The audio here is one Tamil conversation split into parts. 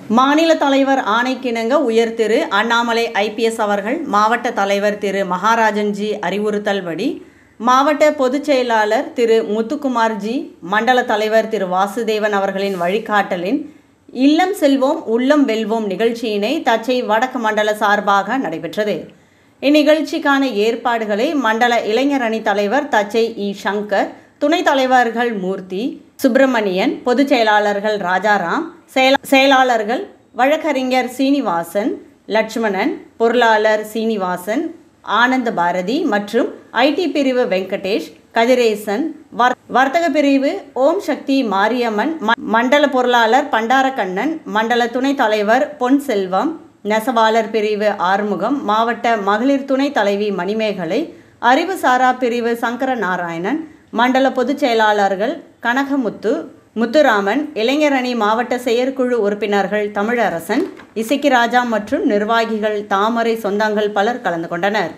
மாநில தலைவர் ஆணைக்கிணங்க உயர் திரு அண்ணாமலை ஐபிஎஸ் அவர்கள் மாவட்ட தலைவர் திரு மகாராஜன்ஜி அறிவுறுத்தல்படி மாவட்ட பொதுச் செயலாளர் திரு முத்துக்குமார்ஜி மண்டல தலைவர் திரு வாசுதேவன் அவர்களின் வழிகாட்டலின் இல்லம் செல்வோம் உள்ளம் வெல்வோம் நிகழ்ச்சியினை தச்சை வடக்கு மண்டல சார்பாக நடைபெற்றது இந்நிகழ்ச்சிக்கான ஏற்பாடுகளை மண்டல இளைஞர் அணி தலைவர் தச்சை இ சங்கர் துணைத் தலைவர்கள் மூர்த்தி சுப்பிரமணியன் பொதுச் செயலாளர்கள் ராஜாராம் செயலா- செயலாளர்கள் வழக்கறிஞர் சீனிவாசன் லட்சுமணன் பொருளாளர் சீனிவாசன் ஆனந்த பாரதி மற்றும் ஐடி பிரிவு வெங்கடேஷ் கதிரேசன் வர்- வர்த்தக பிரிவு ஓம் சக்தி மாரியம்மன் ம- மண்டல பொருளாளர் பண்டாரக்கண்ணன் மண்டல துணைத் தலைவர் பொன் செல்வம் நெசவாளர் பிரிவு ஆறுமுகம் மாவட்ட மகளிர் துணை தலைவி மணிமேகலை அறிவுசாரா பிரிவு சங்கர நாராயணன் மண்டல பொதுச் செயலாளர்கள் கனகமுத்து முத்துராமன் இளைஞரணி மாவட்ட செயற்குழு உறுப்பினர்கள் தமிழரசன் இசக்கி ராஜா மற்றும் நிர்வாகிகள் தாமரை சொந்தங்கள் பலர் கலந்து கொண்டனர்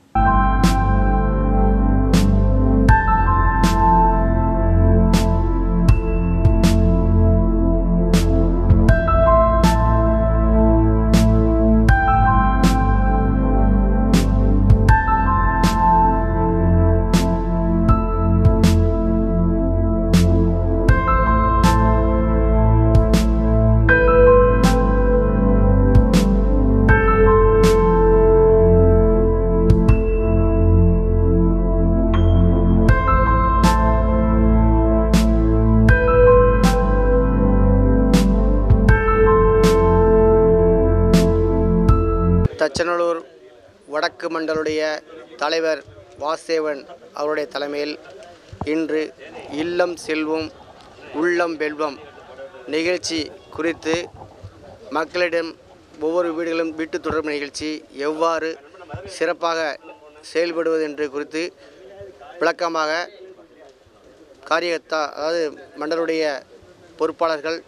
தச்சநல்லூர் வடக்கு மண்டலுடைய தலைவர் வாசேவன் அவருடைய தலைமையில் இன்று இல்லம் செல்வம் உள்ளம் வெல்வம் நிகழ்ச்சி குறித்து மக்களிடம் ஒவ்வொரு வீடுகளும் வீட்டு தொடர்பு நிகழ்ச்சி எவ்வாறு சிறப்பாக செயல்படுவது என்று குறித்து விளக்கமாக காரியத்தா அதாவது மண்டலுடைய பொறுப்பாளர்கள்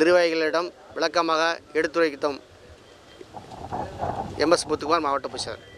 நிர்வாகிகளிடம் விளக்கமாக எடுத்துரைத்தோம் எம்எஸ் முத்துக்குமார் மாவட்ட பொதுச்செயலாளர்